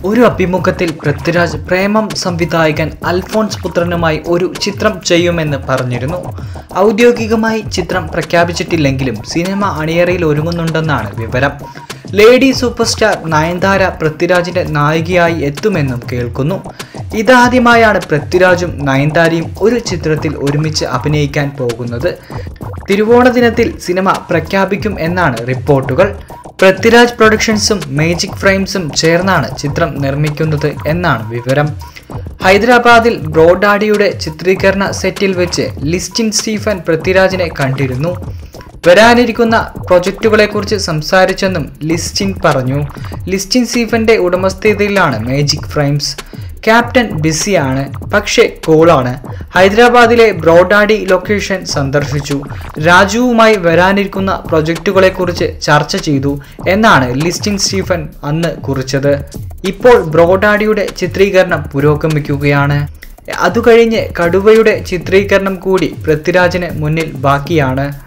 ഒരു അഭിമുഖത്തിൽ പൃഥ്വിരാജ് പ്രേമം സംവിധായകൻ അൽഫോൺസ് പുത്രനുമായി ഒരു ചിത്രം ചെയ്യുമെന്ന് പറഞ്ഞിരുന്നു ഔദ്യോഗികമായി ചിത്രം പ്രഖ്യാപിച്ചിട്ടില്ലെങ്കിലും സിനിമ അണിയറയിൽ ഒരുങ്ങുന്നുണ്ടെന്നാണ് വിവരം ലേഡി സൂപ്പർ സ്റ്റാർ നയൻതാര പൃഥ്വിരാജിന്റെ നായികയായി എത്തുമെന്നും കേൾക്കുന്നു ഇതാദ്യമായാണ് പൃഥ്വിരാജും നയൻതാരയും ഒരു ചിത്രത്തിൽ ഒരുമിച്ച് അഭിനയിക്കാൻ പോകുന്നത് തിരുവോണ ദിനത്തിൽ സിനിമ പ്രഖ്യാപിക്കും എന്നാണ് റിപ്പോർട്ടുകൾ പൃഥ്വിരാജ് പ്രൊഡക്ഷൻസും മേജിക് ഫ്രെയിംസും ചേർന്നാണ് ചിത്രം നിർമ്മിക്കുന്നത് എന്നാണ് വിവരം ഹൈദരാബാദിൽ ബ്രോഡാഡിയുടെ ചിത്രീകരണ സെറ്റിൽ വെച്ച് ലിസ്റ്റിൻ സ്റ്റീഫൻ പൃഥ്വിരാജിനെ കണ്ടിരുന്നു വരാനിരിക്കുന്ന പ്രൊജക്റ്റുകളെക്കുറിച്ച് സംസാരിച്ചെന്നും ലിസ്റ്റിൻ പറഞ്ഞു ലിസ്റ്റിൻ സ്റ്റീഫന്റെ ഉടമസ്ഥതയിലാണ് മേജിക് ഫ്രെയിംസ് ക്യാപ്റ്റൻ ബിസിയാണ് പക്ഷേ കൂളാണ് ഹൈദരാബാദിലെ ബ്രോഡാഡി ലൊക്കേഷൻ സന്ദർശിച്ചു രാജുവുമായി വരാനിരിക്കുന്ന പ്രൊജക്റ്റുകളെക്കുറിച്ച് ചർച്ച ചെയ്തു എന്നാണ് ലിസ്റ്റിൻ സ്റ്റീഫൻ അന്ന് കുറിച്ചത് ഇപ്പോൾ ബ്രോഡാഡിയുടെ ചിത്രീകരണം പുരോഗമിക്കുകയാണ് അതുകഴിഞ്ഞ് കടുവയുടെ ചിത്രീകരണം കൂടി പൃഥ്വിരാജിന് മുന്നിൽ ബാക്കിയാണ്